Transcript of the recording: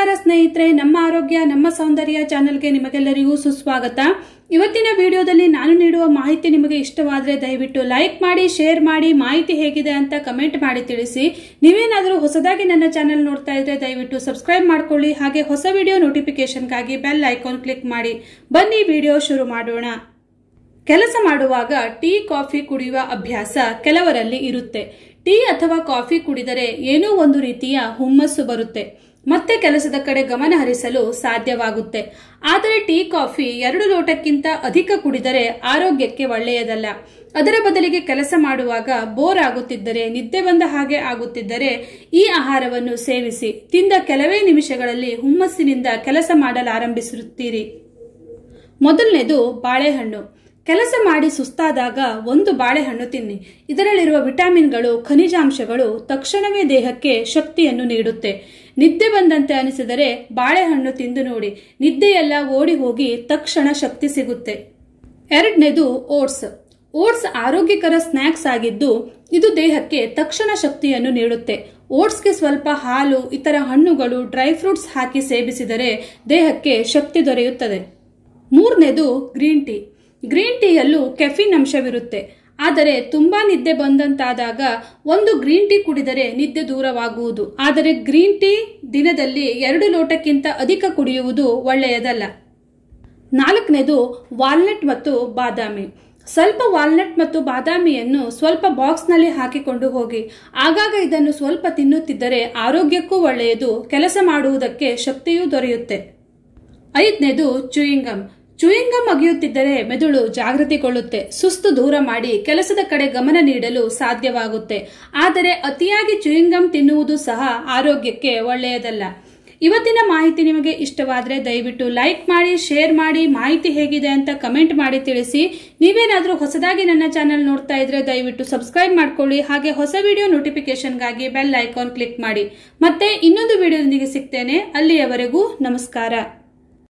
ನಮಸ್ಕಾರ ಸ್ನೇಹಿತರೆ ನಮ್ಮ ಆರೋಗ್ಯ ನಮ್ಮ ಸೌಂದರ್ಯ ಚಾನೆಲ್ಗೆ ನಿಮಗೆಲ್ಲರಿಗೂ ಸುಸ್ವಾಗತ ಇವತ್ತಿನ ವಿಡಿಯೋದಲ್ಲಿ ನಾನು ನೀಡುವ ಮಾಹಿತಿ ನಿಮಗೆ ಇಷ್ಟವಾದರೆ ದಯವಿಟ್ಟು ಲೈಕ್ ಮಾಡಿ ಶೇರ್ ಮಾಡಿ ಮಾಹಿತಿ ಹೇಗಿದೆ ಅಂತ ಕಮೆಂಟ್ ಮಾಡಿ ತಿಳಿಸಿ ನೀವೇನಾದರೂ ಹೊಸದಾಗಿ ನನ್ನ ಚಾನೆಲ್ ನೋಡ್ತಾ ಇದ್ರೆ ದಯವಿಟ್ಟು ಸಬ್ಸ್ಕ್ರೈಬ್ ಮಾಡ್ಕೊಳ್ಳಿ ಹಾಗೆ ಹೊಸ ವಿಡಿಯೋ ನೋಟಿಫಿಕೇಶನ್ಗಾಗಿ ಬೆಲ್ ಐಕಾನ್ ಕ್ಲಿಕ್ ಮಾಡಿ ಬನ್ನಿ ವಿಡಿಯೋ ಶುರು ಮಾಡೋಣ ಕೆಲಸ ಮಾಡುವಾಗ ಟೀ ಕಾಫಿ ಕುಡಿಯುವ ಅಭ್ಯಾಸ ಕೆಲವರಲ್ಲಿ ಇರುತ್ತೆ ಟೀ ಅಥವಾ ಕಾಫಿ ಕುಡಿದರೆ ಏನೋ ಒಂದು ರೀತಿಯ ಹುಮ್ಮಸ್ಸು ಬರುತ್ತೆ ಮತ್ತೆ ಕೆಲಸದ ಕಡೆ ಗಮನ ಹರಿಸಲು ಸಾಧ್ಯವಾಗುತ್ತೆ ಆದರೆ ಟೀ ಕಾಫಿ ಎರಡು ಲೋಟಕ್ಕಿಂತ ಅಧಿಕ ಕುಡಿದರೆ ಆರೋಗ್ಯಕ್ಕೆ ಒಳ್ಳೆಯದಲ್ಲ ಅದರ ಬದಲಿಗೆ ಕೆಲಸ ಮಾಡುವಾಗ ಬೋರ್ ಆಗುತ್ತಿದ್ದರೆ ನಿದ್ದೆ ಬಂದ ಹಾಗೆ ಆಗುತ್ತಿದ್ದರೆ ಈ ಆಹಾರವನ್ನು ಸೇವಿಸಿ ತಿಂದ ಕೆಲವೇ ನಿಮಿಷಗಳಲ್ಲಿ ಹುಮ್ಮಸ್ಸಿನಿಂದ ಕೆಲಸ ಮಾಡಲಾರಂಭಿಸುತ್ತೀರಿ ಮೊದಲನೇದು ಬಾಳೆಹಣ್ಣು ಕೆಲಸ ಮಾಡಿ ಸುಸ್ತಾದಾಗ ಒಂದು ಬಾಳೆಹಣ್ಣು ತಿನ್ನಿ ಇದರಲ್ಲಿರುವ ವಿಟಮಿನ್ಗಳು ಖನಿಜಾಂಶಗಳು ತಕ್ಷಣವೇ ದೇಹಕ್ಕೆ ಶಕ್ತಿಯನ್ನು ನೀಡುತ್ತೆ ನಿದ್ದೆ ಬಂದಂತೆ ಅನಿಸಿದರೆ ಬಾಳೆಹಣ್ಣು ತಿಂದು ನೋಡಿ ನಿದ್ದೆಯೆಲ್ಲ ಓಡಿ ಹೋಗಿ ತಕ್ಷಣ ಶಕ್ತಿ ಸಿಗುತ್ತೆ ಎರಡನೇದು ಓಟ್ಸ್ ಓಟ್ಸ್ ಆರೋಗ್ಯಕರ ಸ್ನ್ಯಾಕ್ಸ್ ಆಗಿದ್ದು ಇದು ದೇಹಕ್ಕೆ ತಕ್ಷಣ ಶಕ್ತಿಯನ್ನು ನೀಡುತ್ತೆ ಓಟ್ಸ್ಗೆ ಸ್ವಲ್ಪ ಹಾಲು ಇತರ ಹಣ್ಣುಗಳು ಡ್ರೈ ಫ್ರೂಟ್ಸ್ ಹಾಕಿ ಸೇವಿಸಿದರೆ ದೇಹಕ್ಕೆ ಶಕ್ತಿ ದೊರೆಯುತ್ತದೆ ಮೂರನೇದು ಗ್ರೀನ್ ಟೀ ಗ್ರೀನ್ ಟೀಯಲ್ಲೂ ಕೆಫಿನ್ ಅಂಶವಿರುತ್ತೆ ಆದರೆ ತುಂಬಾ ನಿದ್ದೆ ಬಂದಂತಾದಾಗ ಒಂದು ಗ್ರೀನ್ ಟೀ ಕುಡಿದರೆ ನಿದ್ದೆ ದೂರವಾಗುವುದು ಆದರೆ ಗ್ರೀನ್ ಟೀ ದಿನದಲ್ಲಿ ಎರಡು ಲೋಟಕ್ಕಿಂತ ಅಧಿಕ ಕುಡಿಯುವುದು ಒಳ್ಳೆಯದಲ್ಲ ನಾಲ್ಕನೇದು ವಾಲ್ನಟ್ ಮತ್ತು ಬಾದಾಮಿ ಸ್ವಲ್ಪ ವಾಲ್ನಟ್ ಮತ್ತು ಬಾದಾಮಿಯನ್ನು ಸ್ವಲ್ಪ ಬಾಕ್ಸ್ನಲ್ಲಿ ಹಾಕಿಕೊಂಡು ಹೋಗಿ ಆಗಾಗ ಇದನ್ನು ಸ್ವಲ್ಪ ತಿನ್ನುತ್ತಿದ್ದರೆ ಆರೋಗ್ಯಕ್ಕೂ ಒಳ್ಳೆಯದು ಕೆಲಸ ಮಾಡುವುದಕ್ಕೆ ಶಕ್ತಿಯೂ ದೊರೆಯುತ್ತೆ ಐದನೇದು ಚೂಯಿಂಗಮ್ ಚೂಯಿಂಗಮ್ ಅಗಿಯುತ್ತಿದ್ದರೆ ಮೆದುಳು ಜಾಗೃತಿಗೊಳ್ಳುತ್ತೆ ಸುಸ್ತು ದೂರ ಮಾಡಿ ಕೆಲಸದ ಕಡೆ ಗಮನ ನೀಡಲು ಸಾಧ್ಯವಾಗುತ್ತೆ ಆದರೆ ಅತಿಯಾಗಿ ಚೂಯಿಂಗಮ್ ತಿನ್ನುವುದು ಸಹ ಆರೋಗ್ಯಕ್ಕೆ ಒಳ್ಳೆಯದಲ್ಲ ಇವತ್ತಿನ ಮಾಹಿತಿ ನಿಮಗೆ ಇಷ್ಟವಾದರೆ ದಯವಿಟ್ಟು ಲೈಕ್ ಮಾಡಿ ಶೇರ್ ಮಾಡಿ ಮಾಹಿತಿ ಹೇಗಿದೆ ಅಂತ ಕಮೆಂಟ್ ಮಾಡಿ ತಿಳಿಸಿ ನೀವೇನಾದರೂ ಹೊಸದಾಗಿ ನನ್ನ ಚಾನೆಲ್ ನೋಡ್ತಾ ಇದ್ರೆ ದಯವಿಟ್ಟು ಸಬ್ಸ್ಕ್ರೈಬ್ ಮಾಡ್ಕೊಳ್ಳಿ ಹಾಗೆ ಹೊಸ ವಿಡಿಯೋ ನೋಟಿಫಿಕೇಶನ್ಗಾಗಿ ಬೆಲ್ ಐಕಾನ್ ಕ್ಲಿಕ್ ಮಾಡಿ ಮತ್ತೆ ಇನ್ನೊಂದು ವಿಡಿಯೋದೊಂದಿಗೆ ಸಿಗ್ತೇನೆ ಅಲ್ಲಿಯವರೆಗೂ ನಮಸ್ಕಾರ